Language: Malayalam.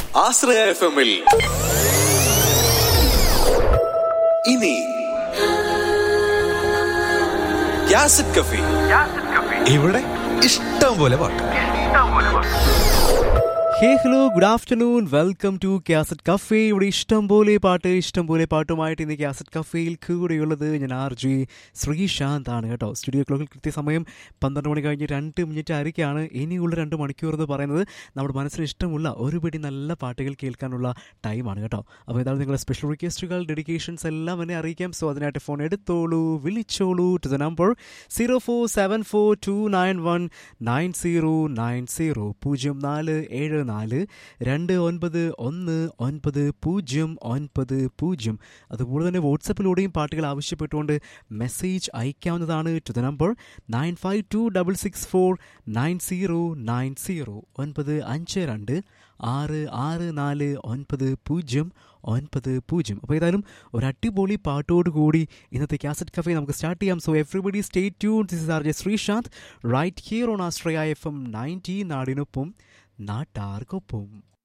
ആശ്രയ എഫ് എമ്മിൽ ഇനി യാസിഡ് കഫി ഇവിടെ ഇഷ്ടം പോലെ പാട്ട് hey hello good afternoon welcome to cassette cafe ഇവിടെ ഇഷ്ടം പോലെ പാട്ട് ഇഷ്ടം പോലെ പാട്ടുമായിട്ട് ഇന്ന് ക്യാസറ്റ് കഫേയിൽ കൂടെയുള്ളത് ഞാൻ ആർ ജി ശ്രീശാന്ത് ആണ് കേട്ടോ സ്റ്റുഡിയോ ക്ലോക്കിൽ കൃത്യസമയം പന്ത്രണ്ട് മണി കഴിഞ്ഞ് രണ്ട് മിനിറ്റ് ആയിരിക്കാണ് ഇനിയുള്ള രണ്ട് മണിക്കൂർ എന്ന് പറയുന്നത് നമ്മുടെ മനസ്സിന് ഇഷ്ടമുള്ള ഒരുപിടി നല്ല പാട്ടുകൾ കേൾക്കാനുള്ള ടൈമാണ് കേട്ടോ അപ്പോൾ ഇതാണ് നിങ്ങളുടെ സ്പെഷ്യൽ റിക്വസ്റ്റുകൾ ഡെഡിക്കേഷൻസ് എല്ലാം എന്നെ അറിയിക്കാം സോ അതിനായിട്ട് ഫോൺ എടുത്തോളൂ വിളിച്ചോളൂ to the number zero four seven four two nine one nine zero nine zero പൂജ്യം നാല് ഏഴ് നാല് രണ്ട് ഒൻപത് ഒന്ന് ഒൻപത് പൂജ്യം ഒൻപത് പൂജ്യം അതുപോലെ തന്നെ വാട്സപ്പിലൂടെയും പാട്ടുകൾ ആവശ്യപ്പെട്ടുകൊണ്ട് മെസ്സേജ് അയക്കാവുന്നതാണ് to the number nine five two double six four nine zero nine zero ഒൻപത് അഞ്ച് രണ്ട് ആറ് ആറ് നാല് ഒൻപത് പൂജ്യം ഒൻപത് പൂജ്യം അപ്പോൾ ഏതായാലും ഒരു അടിപൊളി പാട്ടോട് കൂടി ഇന്നത്തെ കാസറ്റ് കഫേ നമുക്ക് സ്റ്റാർട്ട് ചെയ്യാം so everybody stay tune this is R J Sreesanth right here on ആസ്ട്രയ എഫ് എം നയൻറ്റി നാടിനൊപ്പം നാട്ടാർക്കൊപ്പം